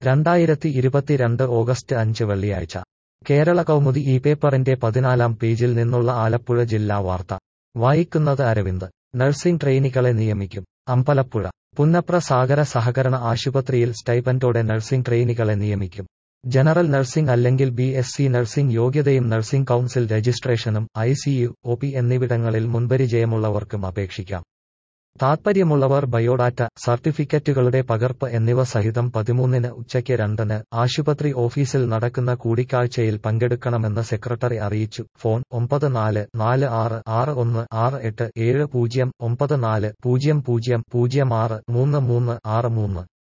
രണ്ടായിരത്തി ഇരുപത്തിരണ്ട് ഓഗസ്റ്റ് അഞ്ച് വെള്ളിയാഴ്ച കേരള കൗമുദി ഈ പേപ്പറിന്റെ പതിനാലാം പേജിൽ നിന്നുള്ള ആലപ്പുഴ ജില്ലാ വാർത്ത വായിക്കുന്നത് അരവിന്ദ് നഴ്സിംഗ് ട്രെയിനികളെ നിയമിക്കും അമ്പലപ്പുഴ പുന്നപ്ര സാഗര സഹകരണ ആശുപത്രിയിൽ സ്റ്റൈപ്പൻഡോടെ നഴ്സിംഗ് ട്രെയിനികളെ നിയമിക്കും ജനറൽ നഴ്സിംഗ് അല്ലെങ്കിൽ ബി എസ് സി നഴ്സിംഗ് യോഗ്യതയും നഴ്സിംഗ് കൗൺസിൽ രജിസ്ട്രേഷനും I C U O P എന്നിവിടങ്ങളിൽ മുൻപരിചയമുള്ളവർക്കും അപേക്ഷിക്കാം താത്പര്യമുള്ളവർ ബയോഡാറ്റ സർട്ടിഫിക്കറ്റുകളുടെ പകർപ്പ് എന്നിവ സഹിതം പതിമൂന്നിന് ഉച്ചയ്ക്ക് രണ്ടിന് ആശുപത്രി ഓഫീസിൽ നടക്കുന്ന കൂടിക്കാഴ്ചയിൽ പങ്കെടുക്കണമെന്ന് സെക്രട്ടറി അറിയിച്ചു ഫോൺ ഒമ്പത് നാല് നാല് ആറ് ആറ് ഒന്ന് ആറ് എട്ട് ഏഴ് പൂജ്യം ഒമ്പത് നാല് പൂജ്യം പൂജ്യം പൂജ്യം ആറ് മൂന്ന് മൂന്ന് ആറ് മൂന്ന്